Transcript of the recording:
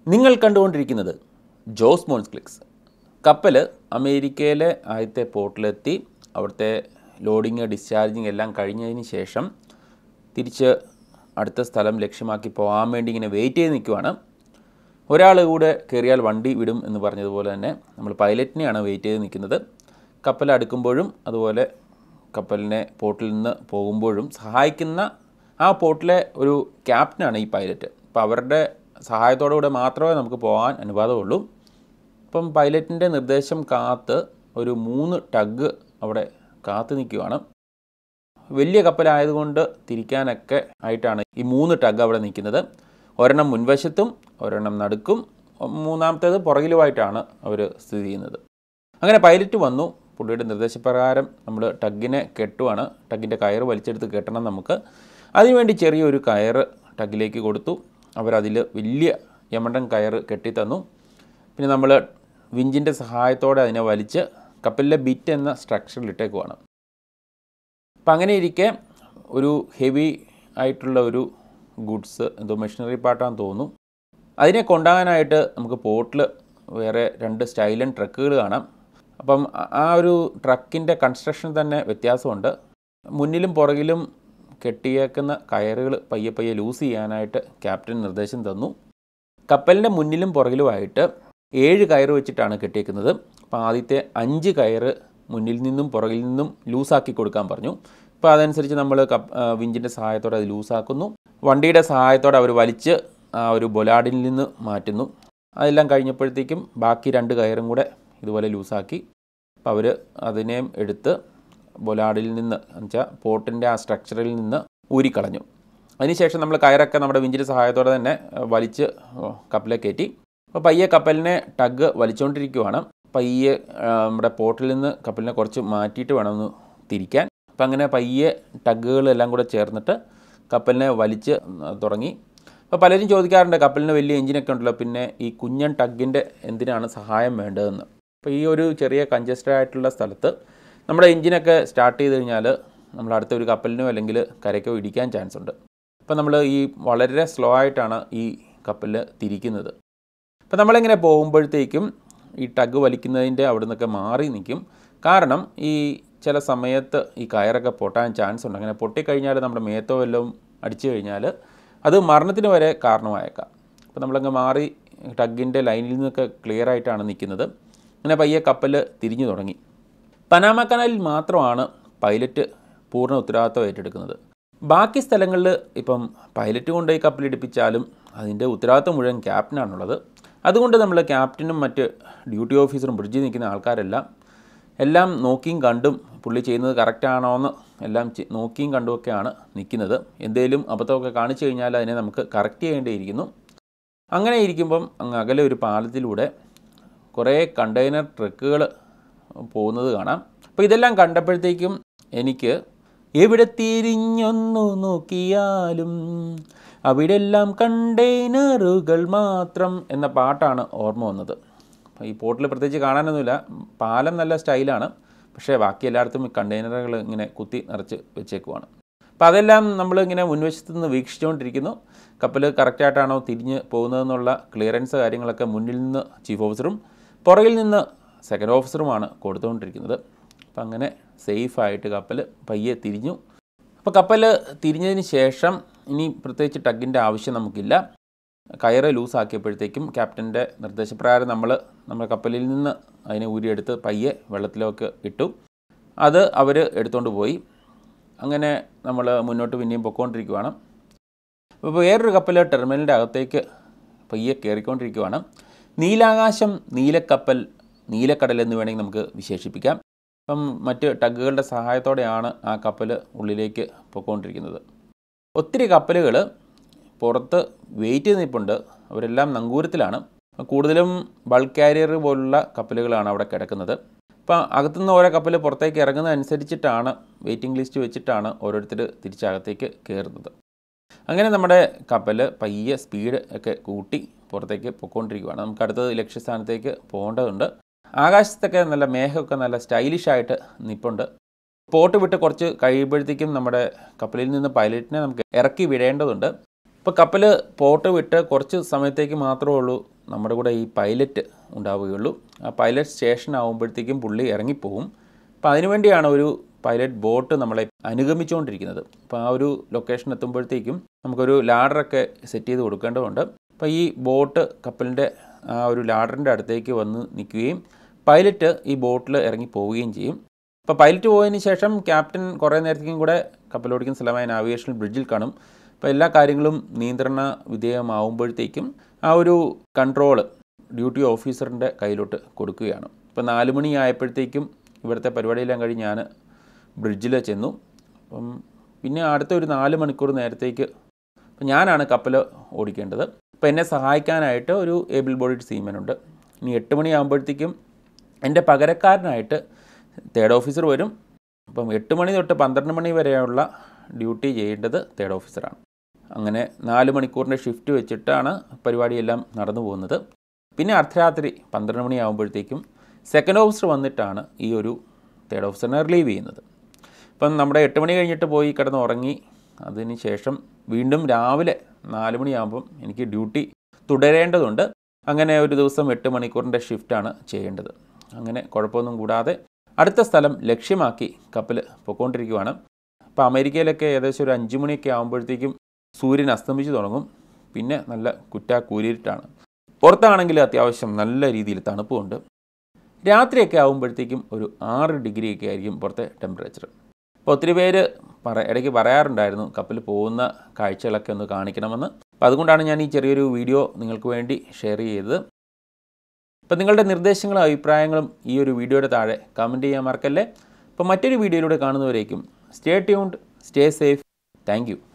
നിങ്ങൾ കണ്ടുകൊണ്ടിരിക്കുന്നത് ജോസ് മോൺസ് ക്ലിക്സ് കപ്പൽ അമേരിക്കയിലെ ആദ്യത്തെ പോർട്ടിലെത്തി അവിടുത്തെ ലോഡിങ് ഡിസ്ചാർജിങ് എല്ലാം കഴിഞ്ഞതിന് ശേഷം തിരിച്ച് അടുത്ത സ്ഥലം ലക്ഷ്യമാക്കി പോകാൻ വേണ്ടി ഇങ്ങനെ വെയിറ്റ് ചെയ്ത് നിൽക്കുവാണ് ഒരാൾ കൂടെ കയറിയാൽ വണ്ടി വിടും എന്ന് പറഞ്ഞതുപോലെ തന്നെ നമ്മൾ പൈലറ്റിനെയാണ് വെയിറ്റ് ചെയ്ത് നിൽക്കുന്നത് കപ്പൽ അടുക്കുമ്പോഴും അതുപോലെ കപ്പലിനെ പോർട്ടിൽ നിന്ന് പോകുമ്പോഴും സഹായിക്കുന്ന ആ പോർട്ടിലെ ഒരു ക്യാപ്റ്റനാണ് ഈ പൈലറ്റ് അപ്പോൾ അവരുടെ സഹായത്തോടു കൂടെ മാത്രമേ നമുക്ക് പോകാൻ അനുവാദമുള്ളൂ അപ്പം പൈലറ്റിൻ്റെ നിർദ്ദേശം കാത്ത് ഒരു മൂന്ന് ടഗ് അവിടെ കാത്തു നിൽക്കുവാണ് വലിയ കപ്പലായതുകൊണ്ട് തിരിക്കാനൊക്കെ ആയിട്ടാണ് ഈ മൂന്ന് ടഗ് അവിടെ നിൽക്കുന്നത് ഒരെണ്ണം മുൻവശത്തും ഒരെണ്ണം നടുക്കും മൂന്നാമത്തേത് പുറകിലുമായിട്ടാണ് അവർ സ്ഥിതി ചെയ്യുന്നത് അങ്ങനെ പൈലറ്റ് വന്നു പുള്ളിയുടെ നിർദ്ദേശപ്രകാരം നമ്മൾ ടഗിനെ കെട്ടുവാണ് ടഗിൻ്റെ കയറ് വലിച്ചെടുത്ത് കെട്ടണം നമുക്ക് അതിനുവേണ്ടി ചെറിയൊരു കയറ് ടഗിലേക്ക് കൊടുത്തു അവരതിൽ വലിയ യമണ്ടൻ കയറ് കെട്ടിത്തന്നു പിന്നെ നമ്മൾ വിഞ്ചിൻ്റെ സഹായത്തോടെ അതിനെ വലിച്ച് കപ്പലിലെ ബിറ്റ് എന്ന സ്ട്രക്ചറിൽ ഇട്ടേക്കുവാണ് അപ്പം അങ്ങനെ ഇരിക്കെ ഒരു ഹെവി ആയിട്ടുള്ള ഒരു ഗുഡ്സ് എന്തോ മെഷീനറി പാർട്ടാന്ന് തോന്നുന്നു അതിനെ കൊണ്ടുപോകാനായിട്ട് നമുക്ക് പോർട്ടിൽ വേറെ രണ്ട് സ്റ്റൈലൻ ട്രക്കുകൾ കാണാം അപ്പം ആ- ആ ഒരു ട്രക്കിൻ്റെ കൺസ്ട്രക്ഷൻ തന്നെ വ്യത്യാസമുണ്ട് മുന്നിലും പുറകിലും കെട്ടിയേക്കുന്ന കയറുകൾ പയ്യെ പയ്യെ ലൂസ് ചെയ്യാനായിട്ട് ക്യാപ്റ്റൻ നിർദ്ദേശം തന്നു കപ്പലിൻ്റെ മുന്നിലും പുറകിലുമായിട്ട് ഏഴ് കയറ് വെച്ചിട്ടാണ് കെട്ടിയേക്കുന്നത് അപ്പോൾ ആദ്യത്തെ അഞ്ച് കയറ് മുന്നിൽ നിന്നും പുറകിൽ നിന്നും ലൂസാക്കി കൊടുക്കാൻ പറഞ്ഞു അപ്പോൾ അതനുസരിച്ച് നമ്മൾ കപ്പ് വിഞ്ചിൻ്റെ സഹായത്തോടെ അത് ലൂസാക്കുന്നു വണ്ടിയുടെ സഹായത്തോടെ അവർ വലിച്ച് ആ ഒരു ബൊലാഡിൽ നിന്ന് മാറ്റുന്നു അതെല്ലാം കഴിഞ്ഞപ്പോഴത്തേക്കും ബാക്കി രണ്ട് കയറും കൂടെ ഇതുപോലെ ലൂസാക്കി അപ്പോൾ അവർ അതിനെയും എടുത്ത് ബൊലാഡിൽ നിന്ന് എന്നുവെച്ചാൽ പോർട്ടിൻ്റെ ആ സ്ട്രക്ചറിൽ നിന്ന് ഊരിക്കളഞ്ഞു അതിനുശേഷം നമ്മൾ കയറൊക്കെ നമ്മുടെ വിഞ്ചിൻ്റെ സഹായത്തോടെ തന്നെ ഏഹ്, വലിച്ച് ഏഹ്, കപ്പലിൽ കയറ്റി അപ്പോൾ പയ്യെ കപ്പലിനെ ടഗ് വലിച്ചുകൊണ്ടിരിക്കുവാണ് പയ്യെ ആ, നമ്മുടെ പോർട്ടിൽ നിന്ന് കപ്പലിനെ കുറച്ച് മാറ്റിയിട്ട് വേണം ഒന്ന് തിരിക്കാൻ അപ്പം അങ്ങനെ പയ്യെ ടഗുകളെല്ലാം കൂടെ ചേർന്നിട്ട് കപ്പലിനെ വലിച്ച് തുടങ്ങി അപ്പോൾ പലരും ചോദിക്കാറുണ്ട് കപ്പലിന് വലിയ എഞ്ചിനൊക്കെ ഉണ്ടല്ലോ പിന്നെ ഈ കുഞ്ഞൻ ടഗിൻ്റെ എന്തിനാണ് സഹായം വേണ്ടതെന്ന് അപ്പോൾ ഈ ഒരു ചെറിയ കഞ്ചസ്റ്റഡ് ആയിട്ടുള്ള സ്ഥലത്ത് നമ്മുടെ എഞ്ചിനൊക്കെ സ്റ്റാർട്ട് ചെയ്ത് കഴിഞ്ഞാൽ നമ്മൾ അടുത്ത ഒരു കപ്പലിനോ അല്ലെങ്കിൽ കരയ്ക്കോ ഇടിക്കാൻ ചാൻസ് ഉണ്ട് അപ്പോൾ നമ്മൾ ഈ വളരെ സ്ലോ ആയിട്ടാണ് ഈ കപ്പൽ തിരിക്കുന്നത് അപ്പോൾ നമ്മളിങ്ങനെ പോകുമ്പോഴത്തേക്കും ഈ ടഗ് വലിക്കുന്നതിൻ്റെ അവിടെ നിന്നൊക്കെ മാറി നിൽക്കും കാരണം ഈ ചില സമയത്ത് ഈ കയറൊക്കെ പൊട്ടാൻ ചാൻസ് ഉണ്ട് അങ്ങനെ പൊട്ടിക്കഴിഞ്ഞാൽ നമ്മുടെ മേത്തോ വല്ലതും അടിച്ചു കഴിഞ്ഞാൽ അത് മരണത്തിന് വരെ കാരണമായേക്കാം അപ്പോൾ നമ്മളങ്ങ് മാറി ടഗിൻ്റെ ലൈനിൽ നിന്നൊക്കെ ക്ലിയർ ആയിട്ടാണ് നിൽക്കുന്നത് അങ്ങനെ പയ്യെ കപ്പൽ തിരിഞ്ഞു തുടങ്ങി പനാമ കനാലിൽ മാത്രമാണ് പൈലറ്റ് പൂർണ്ണ ഉത്തരവാദിത്വം ഏറ്റെടുക്കുന്നത് ബാക്കി സ്ഥലങ്ങളിൽ ഇപ്പം പൈലറ്റ് കൊണ്ടുപോയി കപ്പലിടിപ്പിച്ചാലും അതിൻ്റെ ഉത്തരവാദിത്വം മുഴുവൻ ക്യാപ്റ്റനാണുള്ളത് അതുകൊണ്ട് നമ്മൾ ക്യാപ്റ്റനും മറ്റ് ഡ്യൂട്ടി ഓഫീസറും ബ്രിഡ്ജിൽ നിൽക്കുന്ന ആൾക്കാരെല്ലാം എല്ലാം നോക്കിയും കണ്ടും പുള്ളി ചെയ്യുന്നത് കറക്റ്റാണോ എന്ന് എല്ലാം ചെ- നോക്കിയും കണ്ടുമൊക്കെയാണ് നിൽക്കുന്നത് എന്തെങ്കിലും അബദ്ധമൊക്കെ കാണിച്ചു കഴിഞ്ഞാൽ അതിനെ നമുക്ക് കറക്റ്റ് ചെയ്യേണ്ടിയിരിക്കുന്നു അങ്ങനെ ഇരിക്കുമ്പം അങ്ങ് അകലെ ഒരു പാലത്തിലൂടെ കുറേ കണ്ടെയ്നർ ട്രക്കുകൾ പോകുന്നത് കാണാം അപ്പോൾ ഇതെല്ലാം കണ്ടപ്പോഴത്തേക്കും എനിക്ക് എവിടെ തിരിഞ്ഞൊന്നു നോക്കിയാലും അവിടെല്ലാം കണ്ടെയ്നറുകൾ മാത്രം എന്ന പാട്ടാണ് ഓർമ്മ വന്നത് അപ്പോൾ ഈ പോർട്ടിൽ പ്രത്യേകിച്ച് കാണാനൊന്നുമില്ല പാലം നല്ല സ്റ്റൈലാണ് പക്ഷേ ബാക്കി എല്ലായിടത്തും ഈ കണ്ടെയ്നറുകൾ ഇങ്ങനെ കുത്തി നിറച്ച് വെച്ചേക്കുവാണ് അപ്പോൾ അതെല്ലാം നമ്മൾ ഇങ്ങനെ മുൻവശത്ത് നിന്ന് വീക്ഷിച്ചുകൊണ്ടിരിക്കുന്നു കപ്പൽ കറക്റ്റായിട്ടാണോ തിരിഞ്ഞ് പോകുന്നതെന്നുള്ള ക്ലിയറൻസ് കാര്യങ്ങളൊക്കെ മുന്നിൽ നിന്ന് ചീഫ് ഓഫീസറും പുറകിൽ നിന്ന് സെക്കൻഡ് ഓഫീസറുമാണ് കൊടുത്തുകൊണ്ടിരിക്കുന്നത് അപ്പം അങ്ങനെ സേഫായിട്ട് കപ്പൽ പയ്യെ തിരിഞ്ഞു അപ്പോൾ കപ്പൽ തിരിഞ്ഞതിന് ശേഷം ഇനി പ്രത്യേകിച്ച് ടഗിൻ്റെ ആവശ്യം നമുക്കില്ല കയറ് ലൂസാക്കിയപ്പോഴത്തേക്കും ക്യാപ്റ്റൻ്റെ നിർദ്ദേശപ്രകാരം നമ്മൾ നമ്മുടെ കപ്പലിൽ നിന്ന് അതിനെ ഊരിയെടുത്ത് പയ്യെ വെള്ളത്തിലേക്ക് ഇട്ടു അത് അവർ എടുത്തുകൊണ്ട് പോയി അങ്ങനെ നമ്മൾ മുന്നോട്ട് പിന്നെയും പൊക്കോണ്ടിരിക്കുവാണ് അപ്പോൾ വേറൊരു കപ്പൽ ടെർമിനലിൻ്റെ അകത്തേക്ക് പയ്യെ കയറിക്കൊണ്ടിരിക്കുവാണ് നീലാകാശം നീലക്കപ്പൽ നീലക്കടൽ എന്ന് വേണമെങ്കിൽ നമുക്ക് വിശേഷിപ്പിക്കാം അപ്പം മറ്റ് ടഗുകളുടെ സഹായത്തോടെയാണ് ആ കപ്പൽ ഉള്ളിലേക്ക് പൊയ്ക്കൊണ്ടിരിക്കുന്നത് ഒത്തിരി കപ്പലുകൾ പുറത്ത് വെയിറ്റ് ചെയ്ത് നിൽപ്പുണ്ട് അവരെല്ലാം നങ്കൂരത്തിലാണ് കൂടുതലും ബൾക്ക് കാരിയർ പോലുള്ള കപ്പലുകളാണ് അവിടെ കിടക്കുന്നത് അപ്പോൾ അകത്തുനിന്ന് ഓരോ കപ്പൽ പുറത്തേക്ക് ഇറങ്ങുന്നതനുസരിച്ചിട്ടാണ് വെയിറ്റിംഗ് ലിസ്റ്റ് വെച്ചിട്ടാണ് ഓരോരുത്തർ തിരിച്ചകത്തേക്ക് കയറുന്നത് അങ്ങനെ നമ്മുടെ കപ്പൽ പയ്യെ സ്പീഡ് ഒക്കെ കൂട്ടി പുറത്തേക്ക് പൊയ്ക്കൊണ്ടിരിക്കുകയാണ് നമുക്ക് അടുത്തത് ലക്ഷ്യസ്ഥാനത്തേക്ക് പോകേണ്ടതുണ്ട് ആകാശത്തൊക്കെ നല്ല മേഘമൊക്കെ നല്ല സ്റ്റൈലിഷ് ആയിട്ട് നിൽപ്പുണ്ട് പോട്ട് വിട്ട് കുറച്ച് കഴിയുമ്പോഴത്തേക്കും നമ്മുടെ കപ്പലിൽ നിന്ന് പൈലറ്റിനെ നമുക്ക് ഇറക്കി വിടേണ്ടതുണ്ട് ഇപ്പോൾ കപ്പൽ പോട്ട് വിട്ട് കുറച്ച് സമയത്തേക്ക് മാത്രമേ ഉള്ളൂ നമ്മുടെ കൂടെ ഈ പൈലറ്റ് ഉണ്ടാവുകയുള്ളൂ ആ പൈലറ്റ് സ്റ്റേഷൻ ആകുമ്പോഴത്തേക്കും പുള്ളി ഇറങ്ങിപ്പോവും അപ്പോൾ അതിനുവേണ്ടിയാണ് ഒരു പൈലറ്റ് ബോട്ട് നമ്മളെ അനുഗമിച്ചുകൊണ്ടിരിക്കുന്നത് അപ്പോൾ ആ ഒരു ലൊക്കേഷൻ എത്തുമ്പോഴത്തേക്കും നമുക്കൊരു ലാഡറൊക്കെ സെറ്റ് ചെയ്ത് കൊടുക്കേണ്ടതുണ്ട് അപ്പോൾ ഈ ബോട്ട് കപ്പലിൻ്റെ ആ ഒരു ലാഡറിൻ്റെ അടുത്തേക്ക് വന്ന് നിൽക്കുകയും പൈലറ്റ് ഈ ബോട്ടിൽ ഇറങ്ങി പോവുകയും ചെയ്യും അപ്പോൾ പൈലറ്റ് പോയതിന് ശേഷം ക്യാപ്റ്റൻ കുറേ നേരത്തേക്കും കൂടെ കപ്പലോടിക്കുന്ന സ്ഥലമായ നാവിഗേഷൻ ബ്രിഡ്ജിൽ കാണും അപ്പോൾ എല്ലാ കാര്യങ്ങളും നിയന്ത്രണ വിധേയമാവുമ്പോഴത്തേക്കും ആ ഒരു കൺട്രോള് ഡ്യൂട്ടി ഓഫീസറിൻ്റെ കയ്യിലോട്ട് കൊടുക്കുകയാണ് ഇപ്പോൾ നാല് മണി ആയപ്പോഴത്തേക്കും ഇവിടുത്തെ പരിപാടിയെല്ലാം കഴിഞ്ഞ് ഞാൻ ബ്രിഡ്ജിൽ ചെന്നു അപ്പം പിന്നെ അടുത്ത ഒരു നാല് മണിക്കൂർ നേരത്തേക്ക് അപ്പം ഞാനാണ് കപ്പൽ ഓടിക്കേണ്ടത് അപ്പോൾ എന്നെ സഹായിക്കാനായിട്ട് ഒരു ഏബിൾ ബോഡിഡ് സീമനുണ്ട് ഇനി എട്ട് മണിയാകുമ്പോഴത്തേക്കും എൻ്റെ പകരക്കാരനായിട്ട് തേർഡ് ഓഫീസർ വരും അപ്പം എട്ട് മണി തൊട്ട് പന്ത്രണ്ട് മണി വരെയുള്ള ഡ്യൂട്ടി ചെയ്യേണ്ടത് തേർഡ് ഓഫീസറാണ് അങ്ങനെ നാല് മണിക്കൂറിൻ്റെ ഷിഫ്റ്റ് വെച്ചിട്ടാണ് പരിപാടിയെല്ലാം നടന്നു പോകുന്നത് പിന്നെ അർദ്ധരാത്രി പന്ത്രണ്ട് മണിയാകുമ്പോഴത്തേക്കും സെക്കൻഡ് ഓഫീസർ വന്നിട്ടാണ് ഈ ഒരു തേർഡ് ഓഫീസറിനെ റിലീവ് ചെയ്യുന്നത് ഇപ്പം നമ്മുടെ എട്ട് മണി കഴിഞ്ഞിട്ട് പോയി കിടന്ന് ഉറങ്ങി അതിന് ശേഷം വീണ്ടും രാവിലെ നാല് മണിയാകുമ്പം എനിക്ക് ഡ്യൂട്ടി തുടരേണ്ടതുണ്ട് അങ്ങനെ ഒരു ദിവസം എട്ട് മണിക്കൂറിൻ്റെ ഷിഫ്റ്റാണ് ചെയ്യേണ്ടത് അങ്ങനെ കുഴപ്പമൊന്നും കൂടാതെ അടുത്ത സ്ഥലം ലക്ഷ്യമാക്കി കപ്പൽ പൊയ്ക്കൊണ്ടിരിക്കുവാണ് അപ്പോൾ അമേരിക്കയിലൊക്കെ ഏകദേശം ഒരു അഞ്ച് മണിയൊക്കെ ആകുമ്പോഴത്തേക്കും സൂര്യൻ അസ്തമിച്ച് തുടങ്ങും പിന്നെ നല്ല കുറ്റാ കൂരിട്ടാണ് പുറത്താണെങ്കിൽ അത്യാവശ്യം നല്ല രീതിയിൽ തണുപ്പുമുണ്ട് രാത്രിയൊക്കെ ആകുമ്പോഴത്തേക്കും ഒരു ആറ് ഡിഗ്രിയൊക്കെ ആയിരിക്കും പുറത്തെ ടെമ്പറേച്ചർ അപ്പോൾ ഒത്തിരി പേര് പറ ഇടയ്ക്ക് പറയാറുണ്ടായിരുന്നു കപ്പൽ പോകുന്ന കാഴ്ചകളൊക്കെ ഒന്ന് കാണിക്കണമെന്ന് അപ്പോൾ അതുകൊണ്ടാണ് ഞാൻ ഈ ചെറിയൊരു വീഡിയോ നിങ്ങൾക്ക് വേണ്ടി ഷെയർ ചെയ്തത് അപ്പോൾ നിങ്ങളുടെ നിർദ്ദേശങ്ങളും അഭിപ്രായങ്ങളും ഈ ഒരു വീഡിയോയുടെ താഴെ കമൻറ്റ് ചെയ്യാൻ മറക്കല്ലേ അപ്പോൾ മറ്റൊരു വീഡിയോയിലൂടെ കാണുന്നവരേക്കും stay tuned stay safe thank